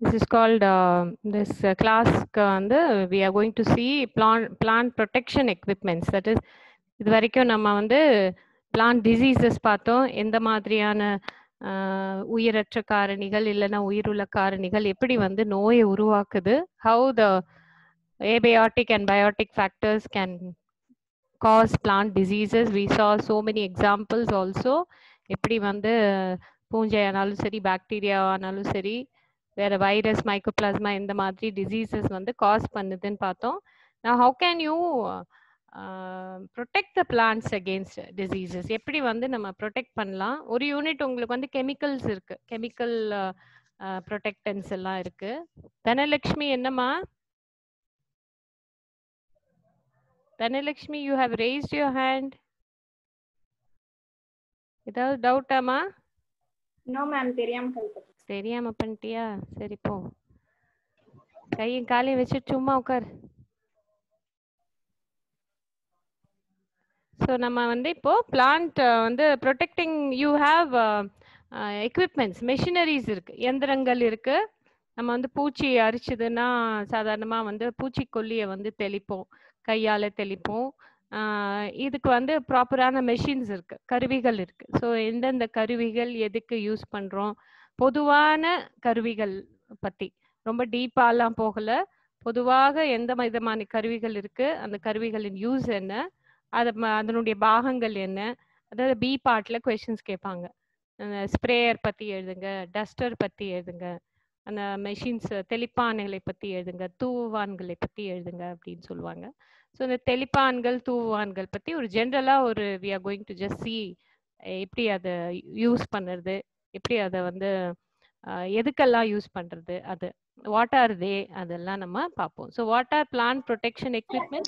This is called uh, this uh, class க்கு வந்து we are going to see plant plant protection equipments that is இது வரைக்கும் நம்ம வந்து plant diseases பார்த்தோம் எந்த மாதிரியான ஆஹ், உயிரற்ற காரணிகள் இல்லைன்னா உயிருள்ள காரணிகள் எப்படி வந்து நோயை உருவாக்குது how the abiotic and biotic factors can cause plant diseases we saw so many examples also எப்படி வந்து பூஞ்சை ஆனாலும் சரி பாக்டீரியா ஆனாலும் சரி வேற வைரஸ் மைக்கோபிளாஸ்மா இந்த மாதிரி டிசீசஸ் வந்து காஸ் பண்ணுதுன்னு பார்த்தோம் நான் how can you protect the plants against diseases எப்படி வந்து நம்ம ப்ரொடெக்ட் பண்ணலாம் ஒரு யூனிட் உங்களுக்கு வந்து கெமிக்கல்ஸ் இருக்கு கெமிக்கல் ப்ரொடெக்டன்ஸ் எல்லாம் இருக்கு தனலட்சுமி என்னம்மா Dhanalakshmi you have raised your hand ஏதாவது டவுட்டாமா நோ மேம் தெரியாம கல்பட்டு தெரியாம பண்ணிட்டியா சரி போ கையும் காலையும் வச்சு சும்மா உட்கார் ஸோ நம்ம வந்து இப்போ பிளான்ட் வந்து protecting you have equipments machineries இருக்கு எந்திரங்கள் இருக்கு நம்ம வந்து பூச்சி அரிச்சதுன்னா சாதாரணமாக வந்து பூச்சிக்கொல்லியை வந்து தெளிப்போம் கையால் தெளிப்போம் ஆஹ் இதுக்கு வந்து ப்ராப்பரான மெஷின்ஸ் இருக்கு கருவிகள் இருக்கு ஸோ எந்தெந்த கருவிகள் எதுக்கு யூஸ் பண்றோம் பொதுவான கருவிகள் பத்தி ரொம்ப டீப்பாலாம் போகல பொதுவாக எந்த விதமான கருவிகள் இருக்கு அந்த கருவிகளின் யூஸ் என்ன அது ம- அதனுடைய பாகங்கள் என்ன அதாவது பி பார்ட்ல கொஸ்டின்ஸ் கேட்பாங்க ஸ்ப்ரேயர் பத்தி எழுதுங்க டஸ்டர் பத்தி எழுதுங்க அந்த மெஷின்ஸ் தெளிப்பான்களை பத்தி எழுதுங்க தூவான்களை பத்தி எழுதுங்க அப்படின்னு சொல்லுவாங்க ஸோ இந்த தெளிப்பான்கள் தூவான்கள் பத்தி ஒரு ஜென்ரலா ஒரு we are going to just see எப்படி அதை யூஸ் பண்ணுறது எப்படி அதை வந்து அஹ், எதுக்கெல்லாம் யூஸ் பண்றது அது வாட் ஆர் தே அதெல்லாம் நம்ம பார்ப்போம் so what are plant protection equipment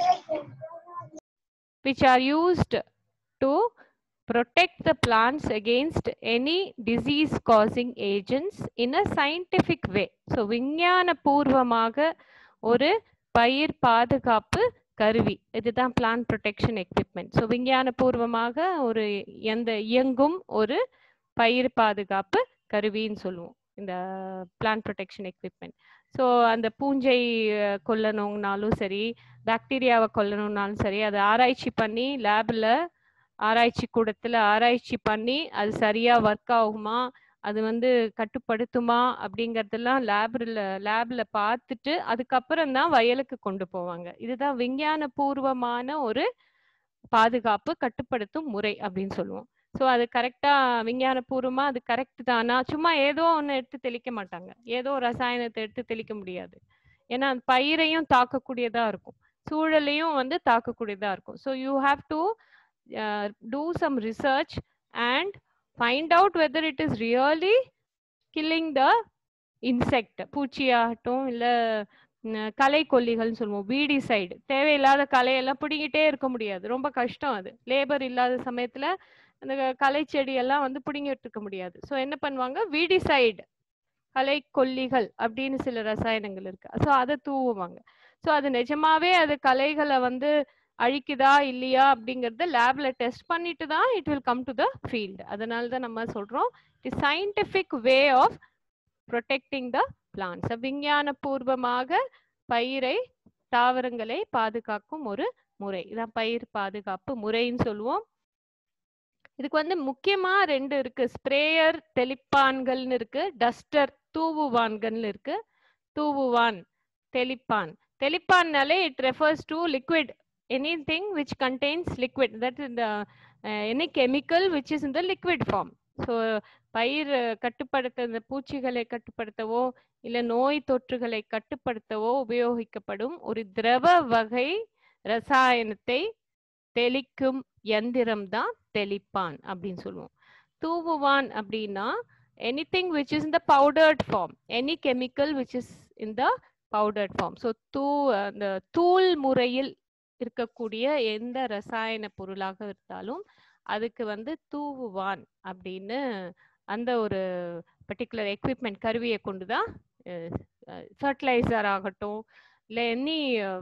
which are used to protect the plants against any disease causing agents in a scientific way so விஞ்ஞான பூர்வமாக ஒரு பயிர் பாதுகாப்பு கருவி இதுதான் பிளான்ட் ப்ரொடெக்ஷன் எக்யூப்மெண்ட் ஸோ விஞ்ஞான பூர்வமாக ஒரு எந்த இயங்கும் ஒரு பயிர் பாதுகாப்பு கருவின்னு சொல்லுவோம் இந்த பிளான்ட் ப்ரொடெக்ஷன் எக்யூப்மெண்ட் ஸோ அந்த பூஞ்சை அஹ், கொல்லணும்னாலும் சரி பாக்டீரியாவை கொல்லணும்னாலும் சரி அதை ஆராய்ச்சி பண்ணி லேபில் ஆராய்ச்சி கூடத்தில் ஆராய்ச்சி பண்ணி அது சரியாக ஒர்க் ஆகுமா அது வந்து கட்டுப்படுத்துமா அப்படிங்கறதெல்லாம் லேபில் லேபில் பார்த்துட்டு அதுக்கப்புறம் தான் வயலுக்கு கொண்டு போவாங்க இதுதான் விஞ்ஞான பூர்வமான ஒரு பாதுகாப்பு கட்டுப்படுத்தும் முறை அப்படின்னு சொல்லுவோம் ஸோ அது கரெக்டாக விஞ்ஞானபூர்வமாக அது கரெக்ட் தானா சும்மா ஏதோ ஒன்று எடுத்து தெளிக்க மாட்டாங்க ஏதோ ரசாயனத்தை எடுத்து தெளிக்க முடியாது ஏன்னா அது பயிரையும் தாக்கக்கூடியதாக இருக்கும் சூழலையும் வந்து தாக்கக்கூடியதா இருக்கும் so you have to do some research and find out whether it is really killing the insect பூச்சியாகட்டும் இல்லை களை கொல்லிகள்னு சொல்லுவோம் வீடி சைடு தேவையில்லாத களையெல்லாம் பிடிங்கிட்டே இருக்க முடியாது ரொம்ப கஷ்டம் அது லேபர் இல்லாத சமயத்துல அந்த களை செடியெல்லாம் வந்து பிடுங்கிட்டு இருக்க முடியாது ஸோ என்ன பண்ணுவாங்க வீடி சைடு களை கொல்லிகள் அப்படின்னு சில ரசாயனங்கள் இருக்கு ஸோ அதை தூவுவாங்க ஸோ அது நிஜமாவே அது கலைகளை வந்து அழிக்குதா இல்லையா அப்படிங்கறத லேப்ல டெஸ்ட் பண்ணிட்டு தான் it will come to the field அதனால தான் நம்ம சொல்றோம் it scientific way of protecting the plants விஞ்ஞான பூர்வமாக பயிரை தாவரங்களை பாதுகாக்கும் ஒரு முறை இதான் பயிர் பாதுகாப்பு முறைன்னு சொல்லுவோம் இதுக்கு வந்து முக்கியமா ரெண்டு இருக்கு ஸ்ப்ரேயர் தெளிப்பான்கள்னு இருக்கு டஸ்டர் தூவுவான்கள்னு இருக்கு தூவுவான் தெளிப்பான் தெளிப்பான்னாலே it refers to liquid anything which contains liquid that இந்த எனி கெமிக்கல் விச் இஸ் இந்த லிக்விட் ஃபார்ம் ஸோ பயிர் கட்டுப்படுத்த இந்த பூச்சிகளை கட்டுப்படுத்தவோ இல்லை நோய் தொற்றுகளை கட்டுப்படுத்தவோ உபயோகிக்கப்படும் ஒரு திரவ வகை ரசாயனத்தை தெளிக்கும் எந்திரம் தான் தெளிப்பான் அப்படின்னு சொல்லுவோம் தூவுவான் அப்படின்னா எனிதிங் விச் இஸ் இந்த powdered form any chemical which is இந்த பவுடர்ட் ஃபார்ம் ஸோ தூ அந்த தூள் முறையில் இருக்கக்கூடிய எந்த ரசாயன பொருளாக இருந்தாலும் அதுக்கு வந்து தூவுவான் அப்படின்னு அந்த ஒரு பர்டிகுலர் எக்யூப்மெண்ட் கருவியை கொண்டு தான் ஃபர்டிலைசர் ஆகட்டும் இல்லை எனி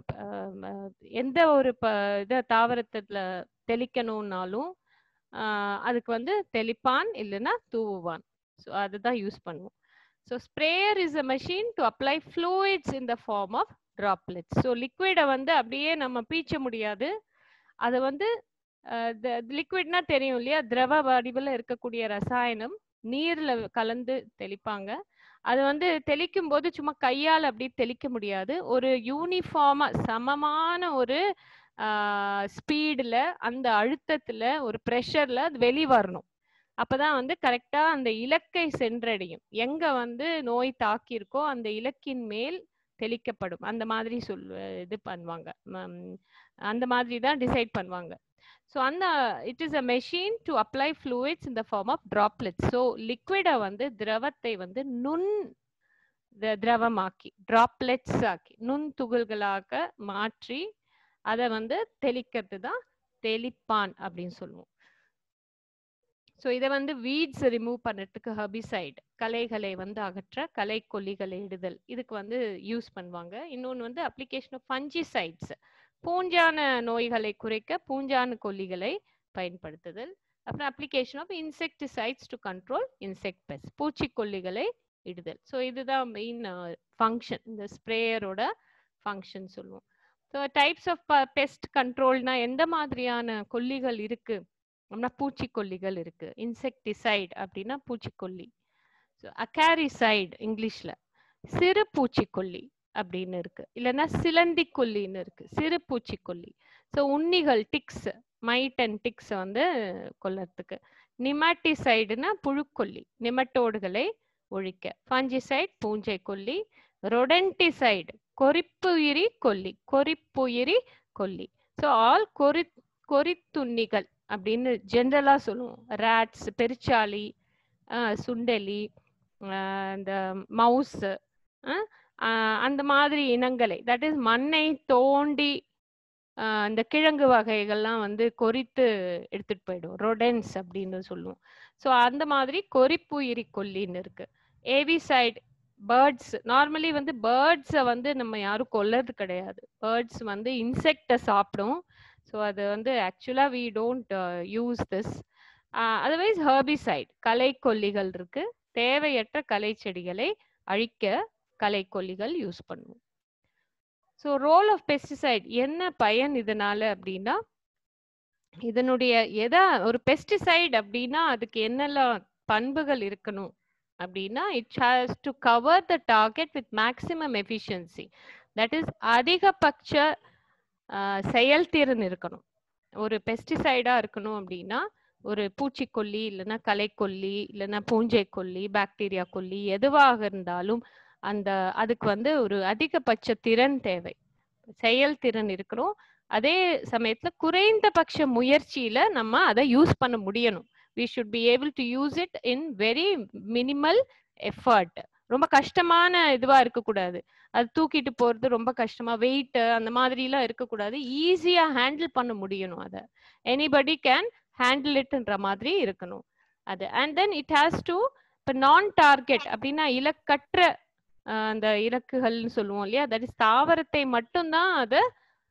எந்த ஒரு ப இதை தாவரத்தில் தெளிக்கணும்னாலும் ஆஹ் அதுக்கு வந்து தெளிப்பான் இல்லைன்னா தூவுவான் ஸோ அதுதான் யூஸ் பண்ணுவோம் so sprayer is a machine to apply fluids in the form of droplets so லிக்விடை வந்து அப்படியே நம்ம பீச்ச முடியாது அதை வந்து லிக்விட்னா தெரியும் இல்லையா திரவ வடிவில் இருக்கக்கூடிய ரசாயனம் நீர்ல கலந்து தெளிப்பாங்க அது வந்து தெளிக்கும் போது சும்மா கையால் அப்படி தெளிக்க முடியாது ஒரு யூனிஃபார்மா சமமான ஒரு ஸ்பீடில் அந்த அழுத்தத்தில் ஒரு ப்ரெஷரில் அது வெளி வரணும் அப்பதான் வந்து கரெக்டா அந்த இலக்கை சென்றடையும் எங்க வந்து நோய் தாக்கியிருக்கோ அந்த இலக்கின் மேல் தெளிக்கப்படும் அந்த மாதிரி சொல் இது பண்ணுவாங்க அந்த மாதிரி தான் டிசைட் பண்ணுவாங்க ஸோ அந்த it is a machine to apply fluids இந்த ஃபார்ம் ஆஃப் ட்ராப்லெட்ஸ் ஸோ லிக்விடை வந்து திரவத்தை வந்து நுண் திரவமாக்கி ட்ராப்லெட்ஸ் ஆக்கி நுண் துகள்களாக மாற்றி அதை வந்து தெளிக்கிறது தான் தெளிப்பான் அப்படின்னு சொல்லுவோம் ஸோ இதை வந்து வீட்ஸ் ரிமூவ் பண்ணுறதுக்கு ஹபிசைட் களைகளை வந்து அகற்ற கலை கொல்லிகளை இடுதல் இதுக்கு வந்து யூஸ் பண்ணுவாங்க இன்னொன்று வந்து அப்ளிகேஷன் ஆஃப் ஃபஞ்சிசைட்ஸ் பூஞ்சான நோய்களை குறைக்க பூஞ்சான கொல்லிகளை பயன்படுத்துதல் அப்புறம் application of insecticides to control insect pest பூச்சிக்கொல்லிகளை இடுதல் ஸோ இதுதான் மெயின் ஃபங்க்ஷன் இந்த ஸ்ப்ரேயரோட ஃபங்க்ஷன் சொல்லுவோம் ஸோ டைப்ஸ் ஆஃப் பெஸ்ட் கண்ட்ரோல்னா எந்த மாதிரியான கொல்லிகள் இருக்கு அப்படின்னா பூச்சிக்கொல்லிகள் இருக்கு இன்செக்டிசைட் அப்படின்னா பூச்சிக்கொல்லி ஸோ அகாரிசைட் இங்கிலீஷ்ல சிறு பூச்சிக்கொல்லி அப்படின்னு இருக்கு இல்லைன்னா சிலந்தி கொல்லின்னு இருக்கு சிறு பூச்சிக்கொல்லி ஸோ உண்ணிகள் டிக்ஸ் மைட் அண்ட் டிக்ஸ் வந்து கொல்லறதுக்கு நிமாட்டிசைடுனா புழுக்கொல்லி நிமட்டோடுகளை ஒழிக்க ஃபஞ்சிசைட் பூஞ்சை கொல்லி ரொடென்டிசைடு கொறிப்புயிரி கொல்லி கொறிப்புயிரி கொல்லி ஸோ ஆல் கொறி கொறித்துண்ணிகள் அப்படின்னு ஜென்ரலா சொல்லுவோம் ரேட்ஸ் பெருச்சாளி சுண்டெலி இந்த மவுஸ் அந்த மாதிரி இனங்களை தட் இஸ் மண்ணை தோண்டி இந்த கிழங்கு வகைகள்லாம் வந்து கொறித்து எடுத்துட்டு போயிடும் ரொடென்ஸ் அப்படின்னு சொல்லுவோம் ஸோ அந்த மாதிரி கொறிப்புயிரி கொல்லின்னு இருக்கு ஏவிசைட் பேர்ட்ஸ் நார்மலி வந்து பேர்ட்ஸை வந்து நம்ம யாரும் கொல்லறது கிடையாது பேர்ட்ஸ் வந்து இன்செக்டை சாப்பிடும் ஸோ அது வந்து ஆக்சுவலாக we don't use this otherwise herbicide களை கொல்லிகள் இருக்கு தேவையற்ற களை செடிகளை அழிக்க களை கொல்லிகள் யூஸ் பண்ணுவோம் ஸோ ரோல் ஆஃப் பெஸ்டிசைட் என்ன பயன் இதனால அப்படின்னா இதனுடைய எதா ஒரு பெஸ்டிசைட் அப்படின்னா அதுக்கு என்னெல்லாம் பண்புகள் இருக்கணும் அப்படின்னா it has to cover the target with maximum efficiency that is அதிகபட்ச செயல்திறன் இருக்கணும் ஒரு பெஸ்டிசைடா இருக்கணும் அப்படின்னா ஒரு பூச்சிக்கொல்லி இல்லைன்னா களைக்கொல்லி இல்லைன்னா பூஞ்சை கொல்லி பாக்டீரியா கொல்லி எதுவாக இருந்தாலும் அந்த அதுக்கு வந்து ஒரு அதிகபட்ச திறன் தேவை செயல்திறன் இருக்கணும் அதே சமயத்துல குறைந்தபட்ச முயற்சியில நம்ம அதை யூஸ் பண்ண முடியணும் we should be able to use it in very minimal effort ரொம்ப கஷ்டமான இதுவா இருக்கக்கூடாது அது தூக்கிட்டு போறது ரொம்ப கஷ்டமா வெயிட் அந்த மாதிரி எல்லாம் இருக்கக்கூடாது ஈஸியா ஹேண்டில் பண்ண முடியணும் அதை எனிபடி கேன் ஹேண்டில் இட்ன்ற மாதிரி இருக்கணும் அது and then it has to இப்போ நான் டார்கெட் அப்படின்னா இலக்கற்ற அந்த இலக்குகள்னு சொல்லுவோம் இல்லையா தட் இஸ் தாவரத்தை மட்டும்தான் அதை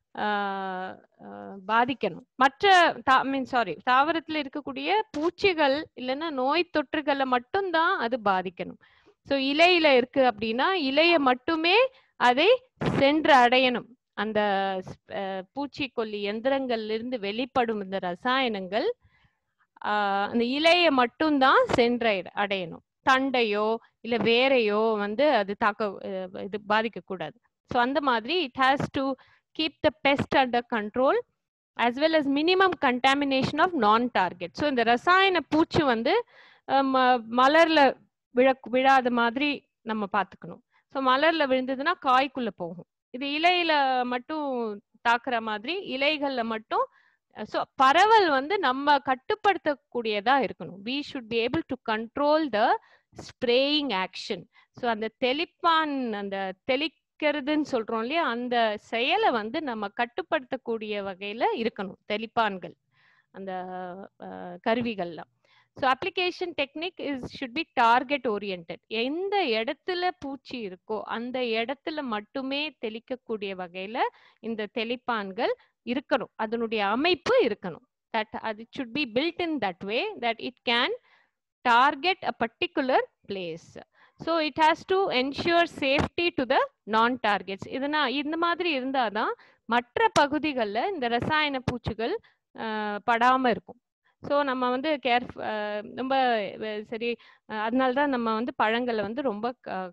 பாதிக்கணும் மற்ற மீன் சாரி தாவரத்துல இருக்கக்கூடிய பூச்சிகள் இல்லைன்னா நோய் தொற்றுகளை மட்டும்தான் அது பாதிக்கணும் ஸோ இலையில இருக்கு அப்படின்னா இலைய மட்டுமே அதை சென்று அடையணும் அந்த பூச்சிக்கொல்லி எந்திரங்கள்ல இருந்து வெளிப்படும் இந்த ரசாயனங்கள் அந்த இலைய மட்டும்தான் சென்று அடையணும் தண்டையோ இல்ல வேறையோ வந்து அது தாக்க இது பாதிக்க கூடாது ஸோ அந்த மாதிரி it has to keep the pest under control as well as minimum contamination of non target so இந்த ரசாயன பூச்சி வந்து மலர்ல விழ விழாத மாதிரி நம்ம பார்த்துக்கணும் ஸோ மலர்ல விழுந்ததுன்னா காய்க்குள்ள போகும் இது இலையில மட்டும் தாக்குற மாதிரி இலைகள்ல மட்டும் ஸோ பரவல் வந்து நம்ம கட்டுப்படுத்தக்கூடியதா இருக்கணும் we should be able to control the spraying action so அந்த தெளிப்பான் அந்த தெளிக்கிறதுன்னு சொல்றோம் இல்லையா அந்த செயலை வந்து நம்ம கட்டுப்படுத்தக்கூடிய வகையில இருக்கணும் தெளிப்பான்கள் அந்த கருவிகள்லாம் so application technique is should be target orient எந்த இடத்துல பூச்சி இருக்கோ அந்த இடத்துல மட்டுமே தெளிக்கக்கூடிய வகையில இந்த தெளிப்பான்கள் இருக்கணும் அதனுடைய அமைப்பு இருக்கணும் தட் அது should be built in that way that it can target a particular place so it has to ensure safety to the non targets இதுனா இந்த மாதிரி இருந்தாதான் மற்ற பகுதிகளில் இந்த ரசாயன பூச்சிகள் படாமல் இருக்கும் ஸோ நம்ம வந்து கேர் ரொம்ப அஹ், சரி அஹ், அதனால தான் நம்ம வந்து பழங்களை வந்து ரொம்ப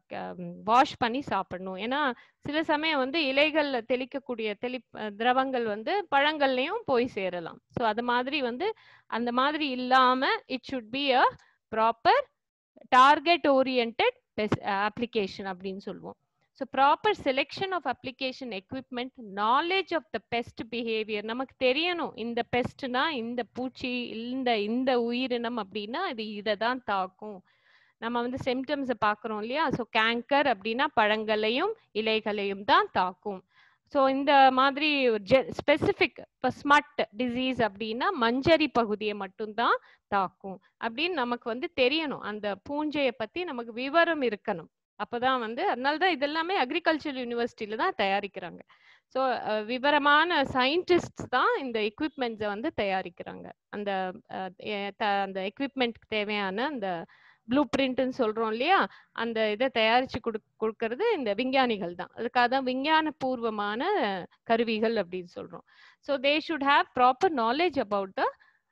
வாஷ் பண்ணி சாப்பிடணும் ஏன்னா சில சமயம் வந்து இலைகள்ல தெளிக்கக்கூடிய தெளி அஹ், திரவங்கள் வந்து பழங்கள்லயும் போய் சேரலாம் ஸோ அது மாதிரி வந்து அந்த மாதிரி இல்லாம it should be a proper target orient application அப்படின்னு சொல்லுவோம் so proper selection of application equipment knowledge of the pest behaviour நமக்கு தெரியணும் இந்த பெஸ்ட்னா இந்த பூச்சி இந்த இந்த உயிரினம் அப்படின்னா இது இதை தான் தாக்கும் நம்ம வந்து சிம்டம்ஸை பார்க்குறோம் இல்லையா ஸோ கேங்கர் அப்படின்னா பழங்களையும் இலைகளையும் தான் தாக்கும் ஸோ இந்த மாதிரி ஸ்பெசிஃபிக் இப்போ ஸ்மட் டிசீஸ் அப்படின்னா மஞ்சரி பகுதியை மட்டும்தான் தாக்கும் அப்படின்னு நமக்கு வந்து தெரியணும் அந்த பூஞ்சையை பற்றி நமக்கு விவரம் இருக்கணும் அப்பதான் வந்து அதனால தான் இதெல்லாமே அக்ரிகல்ச்சர் யூனிவர்சிட்டியில தான் தயாரிக்கிறாங்க ஸோ விவரமான சயின்டிஸ்ட்ஸ் தான் இந்த எக்யூப்மெண்ட்ஸை வந்து தயாரிக்கிறாங்க அந்த அஹ், எ- த- அந்த எக்யூப்மெண்ட்க்கு தேவையான அந்த ப்ளூ பிரிண்ட்னு சொல்றோம் இல்லையா அந்த இதை தயாரிச்சு கொடு கொடுக்கறது இந்த விஞ்ஞானிகள் தான் அதுக்காக தான் விஞ்ஞான பூர்வமான கருவிகள் அப்படின்னு சொல்றோம் so they should have proper knowledge about the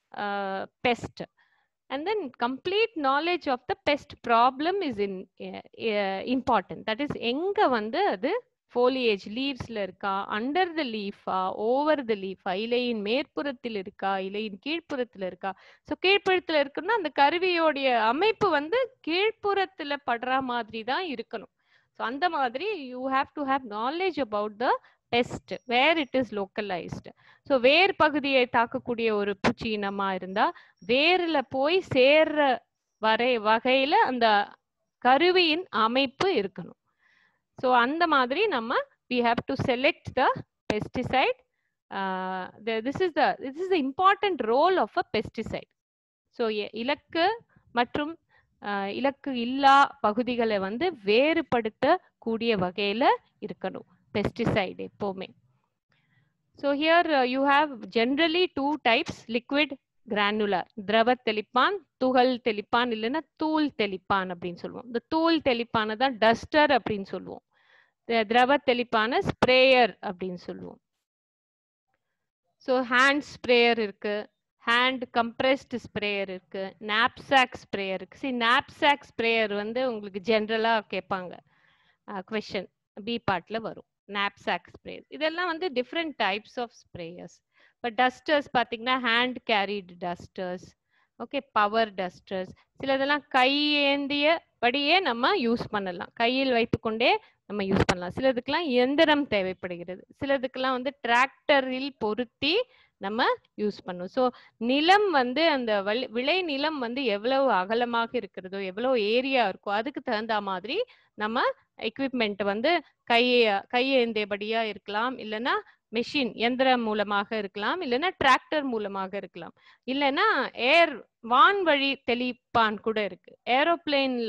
pest and then complete knowledge of the pest problem is in uh, uh, important that is எங்க வந்து அது foliage லீவ்ஸ்ல இருக்கா அண்டர் த லீஃபா ஓவர் த லீஃபா இலையின் மேற்புறத்தில் இருக்கா இலையின் கீழ்ப்புறத்துல இருக்கா ஸோ கீழ்ப்புறத்துல இருக்குன்னா அந்த கருவியோடைய அமைப்பு வந்து கீழ்ப்புறத்துல படுற மாதிரி தான் இருக்கணும் ஸோ அந்த மாதிரி you have to have knowledge about the pest where it is localised so where பகுதியை தாக்கக்கூடிய ஒரு பூச்சி இனமா இருந்தா வேர்ல போய் சேர்ற வரை வகையில அந்த கருவியின் அமைப்பு இருக்கணும் ஸோ அந்த மாதிரி நம்ம we have to select the pesticide uh, the, this is the this is the important role of a pesticide so இலக்கு மற்றும் அஹ், இலக்கு இல்லா பகுதிகளை வந்து வேறுபடுத்த கூடிய வகையில இருக்கணும் பெஸ்டிசைடு எப்பவுமே so here you have generally two types liquid granular திரவ தெளிப்பான் துகள் தெளிப்பான் இல்லைன்னா தூள் தெளிப்பான் அப்படின்னு சொல்லுவோம் இந்த தூள் தெளிப்பான தான் டஸ்டர் அப்படின்னு சொல்லுவோம் தி- திரவ தெளிப்பான ஸ்ப்ரேயர் அப்படின்னு சொல்லுவோம் ஸோ ஹேண்ட் ஸ்ப்ரேயர் இருக்கு ஹேண்ட் கம்ப்ரெஸ்டு ஸ்ப்ரேயர் இருக்கு நாப்சாக் ஸ்ப்ரேயர் இருக்கு சி நாப்சாக் ஸ்ப்ரேயர் வந்து உங்களுக்கு ஜென்ரலாக கேட்பாங்க கொஷின் பி பார்ட்ல வரும் நாப்சாக் ஸ்ப்ரேயர் இதெல்லாம் வந்து டிஃப்ரெண்ட் டைப்ஸ் ஆஃப் ஸ்ப்ரேயர்ஸ் இப்போ டஸ்டர்ஸ் பார்த்தீங்கன்னா hand carried dusters okay power dusters சிலதெல்லாம் கை ஏந்தியபடியே நம்ம யூஸ் பண்ணலாம் கையில் வைத்துக்கொண்டே நம்ம யூஸ் பண்ணலாம் சிலதுக்கெல்லாம் இயந்திரம் தேவைப்படுகிறது சிலதுக்கெல்லாம் வந்து டிராக்டரில் பொருத்தி நம்ம யூஸ் பண்ணும் ஸோ நிலம் வந்து அந்த வளி- விளை நிலம் வந்து எவ்வளவு அகலமாக இருக்கிறதோ எவ்வளவு ஏரியா இருக்கோ அதுக்கு தகுந்த மாதிரி நம்ம எக்யூப்மெண்ட் வந்து கையை கையேந்தியபடியா இருக்கலாம் இல்லைன்னா மெஷின் எந்திரம் மூலமாக இருக்கலாம் இல்லைன்னா டிராக்டர் மூலமாக இருக்கலாம் இல்லைன்னா ஏர் வான்வழி தெளிப்பான் கூட இருக்கு ஏரோப்ளேன்ல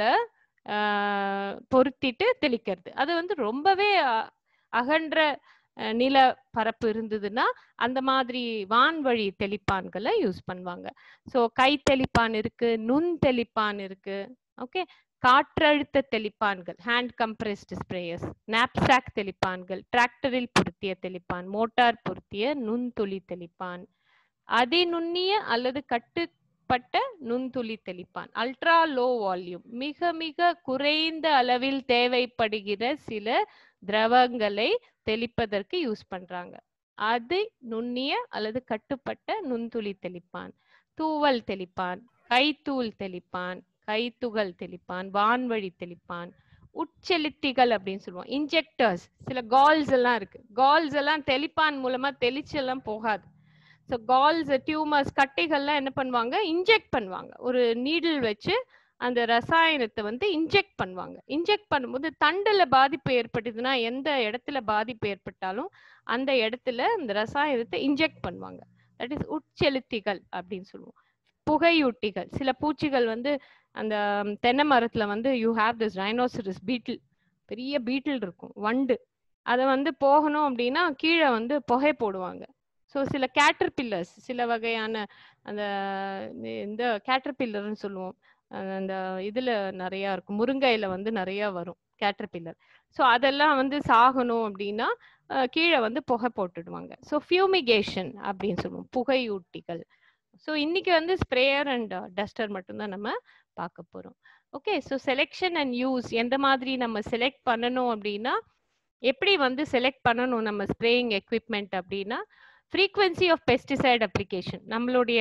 பொருத்திட்டு தெளிக்கிறது அது வந்து ரொம்பவே அ- அகன்ற அஹ், நில பரப்பு இருந்ததுன்னா அந்த மாதிரி வான்வழி தெளிப்பான்களை யூஸ் பண்ணுவாங்க ஸோ கை தெளிப்பான் இருக்கு நுண் தெளிப்பான் இருக்கு ஓகே காற்றழுத்த தெளிப்பான்கள் ஹேண்ட் கம்ப்ரெஸ்டு ஸ்ப்ரேயர்ஸ் நாப்சாக் தெளிப்பான்கள் டிராக்டரில் பொருத்திய தெளிப்பான் மோட்டார் பொருத்திய நுண்துளி தெளிப்பான் அதிநுண்ணிய அல்லது கட்டுப்பட்ட நுண்துளி தெளிப்பான் அல்ட்ரா லோ வால்யூம் மிக மிக குறைந்த அளவில் தேவைப்படுகிற சில திரவங்களை தெளிப்பதற்கு யூஸ் பண்றாங்க அது நுண்ணிய அல்லது கட்டுப்பட்ட நுண்துளி தெளிப்பான் தூவல் தெளிப்பான் கைத்தூள் தெளிப்பான் கைத்துகள் தெளிப்பான் வான்வழி தெளிப்பான் உட்செலுத்திகள் அப்படின்னு சொல்லுவோம் இன்ஜெக்டர்ஸ் சில கால்ஸ் எல்லாம் இருக்கு கால்ஸ் எல்லாம் தெளிப்பான் மூலமா தெளிச்செல்லாம் போகாது ஸோ கால்ஸ் டியூமர்ஸ் கட்டிகள்லாம் என்ன பண்ணுவாங்க இன்ஜெக்ட் பண்ணுவாங்க ஒரு நீடில் வச்சு அந்த ரசாயனத்தை வந்து இன்ஜெக்ட் பண்ணுவாங்க இன்ஜெக்ட் பண்ணும்போது தண்டுல பாதிப்பு ஏற்பட்டதுன்னா எந்த இடத்துல பாதிப்பு ஏற்பட்டாலும் அந்த இடத்துல அந்த ரசாயனத்தை இன்ஜெக்ட் பண்ணுவாங்க தட் இஸ் உட்செலுத்திகள் அப்படின்னு சொல்லுவோம் புகையூட்டிகள் சில பூச்சிகள் வந்து அந்த ம், தென்னை மரத்துல வந்து you have this rhinoceros beetle பெரிய பீட்டில் இருக்கும் வண்டு அதை வந்து போகணும் அப்படின்னா கீழே வந்து புகை போடுவாங்க ஸோ சில கேட்டர் பில்லர்ஸ் சில வகையான அந்த இந்த கேட்டர் பில்லர்னு சொல்லுவோம் அஹ் அந்த இதுல நிறைய இருக்கும் முருங்கையில வந்து நிறைய வரும் கேட்டர்பில்லர் ஸோ அதெல்லாம் வந்து சாகணும் அப்படின்னா அஹ் கீழே வந்து புகை போட்டுடுவாங்க ஸோ ஃபியூமிகேஷன் அப்படின்னு சொல்லுவோம் புகையூட்டிகள் ஸோ இன்னைக்கு வந்து ஸ்ப்ரேயர் அண்ட் டஸ்டர் மட்டும்தான் நம்ம பார்க்க போறோம் okay so selection and use எந்த மாதிரி நம்ம செலக்ட் பண்ணணும் அப்படின்னா எப்படி வந்து செலக்ட் பண்ணணும் நம்ம ஸ்ப்ரேயிங் எக்விப்மெண்ட் அப்படின்னா ஃப்ரீக்வன்சி ஆஃப் பெஸ்டிசைட் அப்ளிகேஷன் நம்மளுடைய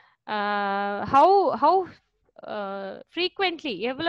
ஹவு ஹவு ஃப்ரீக்வெண்ட்லி எவ்வளோ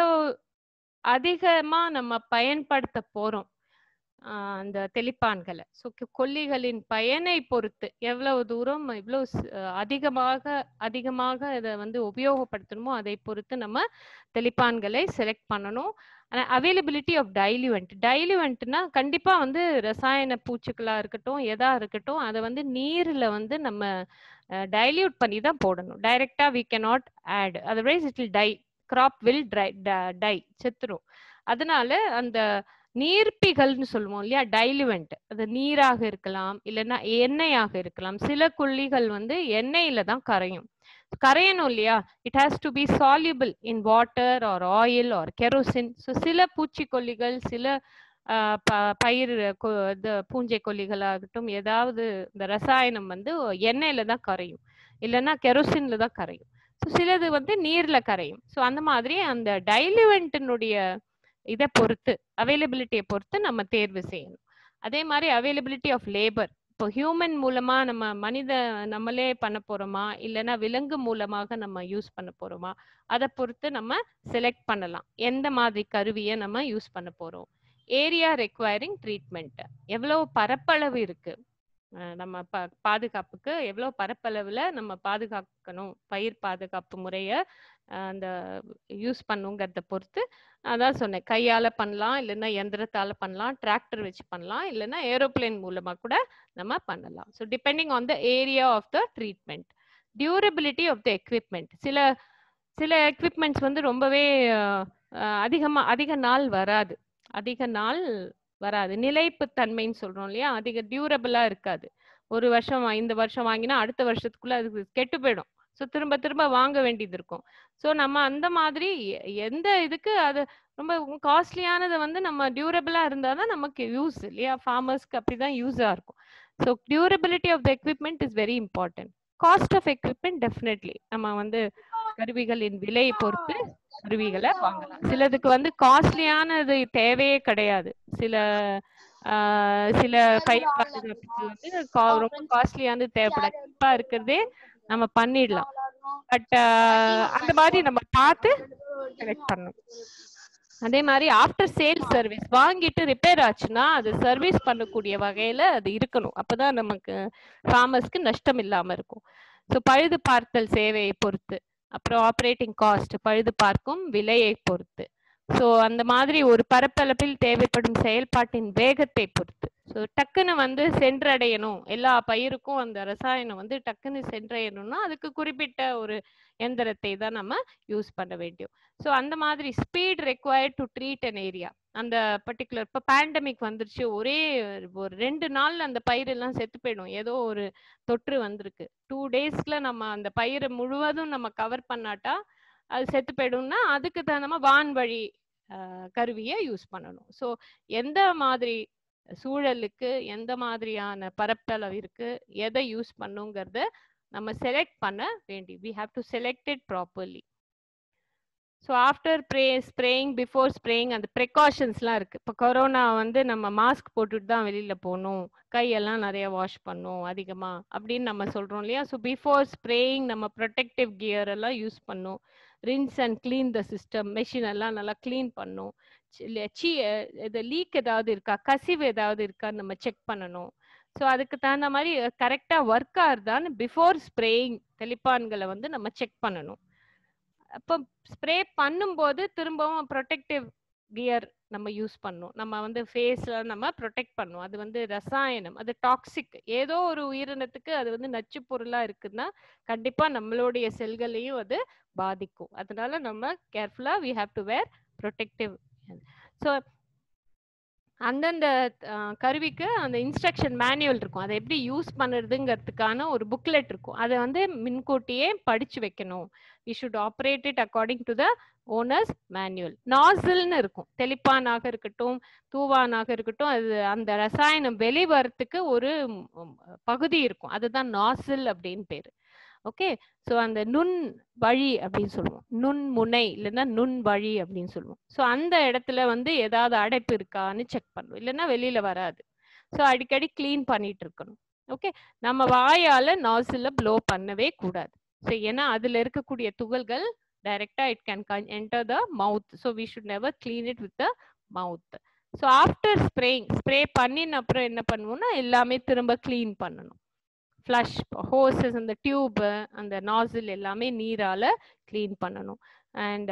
அதிகமா நம்ம பயன்படுத்த போறோம் ஆஹ் அந்த தெளிப்பான்களை ஸோ கொல்லிகளின் பயனை பொறுத்து எவ்வளவு தூரம் எவ்வளவு ஸ்- அஹ் அதிகமாக அதிகமாக இதை வந்து உபயோகப்படுத்தணுமோ அதை பொறுத்து நம்ம தெளிப்பான்களை செலக்ட் பண்ணணும் அவைலபிலிட்டி ஆஃப் டைல்யூவெண்ட் டைல்யூவெண்ட்னா கண்டிப்பா வந்து ரசாயன பூச்சிகளா இருக்கட்டும் எதா இருக்கட்டும் அதை வந்து நீர்ல வந்து நம்ம டைல்யூட் பண்ணி தான் போடணும் டைரக்டா we cannot add otherwise it will die crop will dry die செத்துரும் அதனால அந்த நீர்ப்பிகள்னு சொல்லுவோம் இல்லையா டைலுவெண்ட் அது நீராக இருக்கலாம் இல்லைன்னா எண்ணெயாக இருக்கலாம் சில கொல்லிகள் வந்து எண்ணெயில தான் கரையும் கரையணும் இல்லையா it has to be soluble in water or oil or kerosene so சில பூச்சிக்கொல்லிகள் சில ஆஹ் ப- பயிர் கொ- இது பூஞ்சை கொல்லிகளாகட்டும் ஏதாவது இந்த ரசாயனம் வந்து எண்ணெயில தான் கரையும் இல்லைன்னா கெரோசின்ல தான் கரையும் ஸோ சிலது வந்து நீர்ல கரையும் ஸோ அந்த மாதிரி அந்த டைலுவெண்ட்டினுடைய இதை பொறுத்து அவைலபிலிட்டியை பொறுத்து நம்ம தேர்வு செய்யணும் அதே மாதிரி அவைலபிலிட்டி ஆஃப் லேபர் இப்போ ஹியூமன் மூலமா நம்ம மனித நம்மளே பண்ண போறோமா இல்லைன்னா விலங்கு மூலமாக நம்ம யூஸ் பண்ண போறோமா அதை பொறுத்து நம்ம செலக்ட் பண்ணலாம் எந்த மாதிரி கருவியை நம்ம யூஸ் பண்ண போறோம் ஏரியா ரெக்வயரிங் ட்ரீட்மெண்ட் எவ்வளவு பரப்பளவு இருக்கு அஹ் நம்ம ப பாதுகாப்புக்கு எவ்வளோ பரப்பளவில் நம்ம பாதுகாக்கணும் பயிர் பாதுகாப்பு முறையை அந்த யூஸ் பண்ணுங்கிறத பொறுத்து அதான் சொன்னேன் கையால் பண்ணலாம் இல்லைன்னா எந்திரத்தால் பண்ணலாம் டிராக்டர் வச்சு பண்ணலாம் இல்லைன்னா ஏரோப்ளேன் மூலமாக கூட நம்ம பண்ணலாம் so depending on the area of the treatment durability of the equipment சில சில எக்விப்மெண்ட்ஸ் வந்து ரொம்பவே அதிகமாக அதிக நாள் வராது அதிக நாள் வராது நிலைப்பு தன்மைன்னு சொல்றோம் இல்லையா அதிக டியூரபிளா இருக்காது ஒரு வருஷம் வா- இந்த வருஷம் வாங்கினா அடுத்த வருஷத்துக்குள்ள அது கெட்டு போயிடும் ஸோ திரும்ப திரும்ப வாங்க வேண்டியது இருக்கும் ஸோ நம்ம அந்த மாதிரி எ- எந்த இதுக்கு அது ரொம்ப காஸ்ட்லியானது வந்து நம்ம டியூரபிளா இருந்தால் தான் நமக்கு யூஸ் இல்லையா ஃபார்மர்ஸ்க்கு அப்படிதான் யூஸாக இருக்கும் so durability of the equipment is very important cost of equipment definitely நம்ம வந்து கருவிகளின் விலையை பொறுத்து கருவிகளை வாங்கலாம் சிலதுக்கு வந்து காஸ்ட்லியானது தேவையே கிடையாது சில ஆஹ் சில பயிர் பாதுகாப்புக்கு வந்து கா- ரொம்ப காஸ்ட்லியானது தேவைப்படாது சீப்பா இருக்கிறதே நம்ம பண்ணிடலாம் பட் அந்த மாதிரி நம்ம பார்த்து செலக்ட் பண்ணணும் அதே மாதிரி ஆஃப்டர் சேல் சர்வீஸ் வாங்கிட்டு ரிப்பேர் ஆச்சுன்னா அது சர்வீஸ் பண்ணக்கூடிய வகையில அது இருக்கணும் அப்பதான் நமக்கு ஃபார்மர்ஸ்க்கு நஷ்டம் இல்லாம இருக்கும் ஸோ பழுது பார்த்தல் சேவையை பொறுத்து அப்புறம் ஆப்ரேட்டிங் காஸ்ட் பழுது பார்க்கும் விலையை பொறுத்து ஸோ அந்த மாதிரி ஒரு பரப்பளவில் தேவைப்படும் செயல்பாட்டின் வேகத்தை பொறுத்து ஸோ டக்குன்னு வந்து சென்றடையணும் எல்லா பயிருக்கும் அந்த ரசாயனம் வந்து டக்குன்னு சென்றடையணும்னா அதுக்கு குறிப்பிட்ட ஒரு எந்திரத்தை தான் நம்ம யூஸ் பண்ண வேண்டும் ஸோ அந்த மாதிரி speed required to treat an area அந்த பர்டிகுலர் இப்போ பேண்டமிக் வந்துருச்சு ஒரே ஒரு ரெண்டு நாள்ல அந்த பயிர் எல்லாம் செத்து போயிடும் ஏதோ ஒரு தொற்று வந்திருக்கு டூ டேஸ்ல நம்ம அந்த பயிரை முழுவதும் நம்ம கவர் பண்ணாட்டா அது செத்து போயிடும்னா அதுக்கு தகுந்த வான்வழி அஹ், கருவியை யூஸ் பண்ணணும் ஸோ எந்த மாதிரி சூழலுக்கு எந்த மாதிரியான பரப்பளவு இருக்கு எதை யூஸ் பண்ணுங்கிறத நம்ம செலக்ட் பண்ண வேண்டி we have to select it properly so after pre spraying before spraying அந்த ப்ரிகாஷன்ஸ்லாம் இருக்குது இப்போ கொரோனா வந்து நம்ம மாஸ்க் போட்டுட்டு தான் வெளியில் போகணும் கையெல்லாம் நிறைய வாஷ் பண்ணும் அதிகமாக அப்படின்னு நம்ம சொல்கிறோம் இல்லையா ஸோ பிஃபோர் ஸ்ப்ரேயிங் நம்ம ப்ரொடெக்டிவ் கியர் எல்லாம் யூஸ் பண்ணும் rinse and clean the system machine எல்லாம் நல்லா க்ளீன் பண்ணும் சி இது லீக் ஏதாவது இருக்கா கசிவு ஏதாவது இருக்கான்னு நம்ம செக் பண்ணணும் ஸோ அதுக்கு தகுந்த மாதிரி கரெக்டாக ஒர்க் ஆகுதான்னு பிஃபோர் ஸ்ப்ரேயிங் தெளிப்பான்களை வந்து நம்ம செக் பண்ணணும் அப்போ ஸ்ப்ரே பண்ணும்போது திரும்பவும் ப்ரொடெக்டிவ் கியர் நம்ம யூஸ் பண்ணணும் நம்ம வந்து ஃபேஸ்ல நம்ம ப்ரொடெக்ட் பண்ணணும் அது வந்து ரசாயனம் அது டாக்ஸிக் ஏதோ ஒரு உயிரினத்துக்கு அது வந்து நச்சு பொருளா இருக்குன்னா கண்டிப்பா நம்மளுடைய செல்களையும் அது பாதிக்கும் அதனால நம்ம கேர்ஃபுல்லா we have to wear protective so அந்தந்த அஹ், கருவிக்கு அந்த இன்ஸ்ட்ரக்ஷன் மேனுவல் இருக்கும் அதை எப்படி யூஸ் பண்ணுறதுங்கிறதுக்கான ஒரு புக்லெட் இருக்கும் அதை வந்து முன்கூட்டியே படிச்சு வைக்கணும் we should operate it according to the owner's manual நாசில்னு இருக்கும் தெளிப்பானாக இருக்கட்டும் தூவானாக இருக்கட்டும் அது அந்த ரசாயனம் வெளிவரத்துக்கு ஒரு ம், பகுதி இருக்கும் அதுதான் நாசில் அப்படின்னு பேரு ஓகே ஸோ அந்த நுண் வழி அப்படின்னு சொல்லுவோம் நுண் முனை இல்லைன்னா நுண் வழி அப்படின்னு சொல்லுவோம் ஸோ அந்த இடத்துல வந்து ஏதாவது அடைப்பு இருக்கான்னு செக் பண்ணுவோம் இல்லைன்னா வெளியில வராது ஸோ அடிக்கடி க்ளீன் பண்ணிட்டு இருக்கணும் ஓகே நம்ம வாயால நாசில ப்ளோ பண்ணவே கூடாது ஸோ ஏன்னா அதுல இருக்கக்கூடிய துகள்கள் டைரக்டா it can enter the mouth so we should never clean it with the mouth so after spraying spray பண்ணின அப்புறம் என்ன பண்ணுவோம்னா எல்லாமே திரும்ப க்ளீன் பண்ணணும் ஃப்ளஷ் ஹோசஸ் அந்த டியூப் அந்த நாசில் எல்லாமே நீரால க்ளீன் பண்ணணும் அண்ட்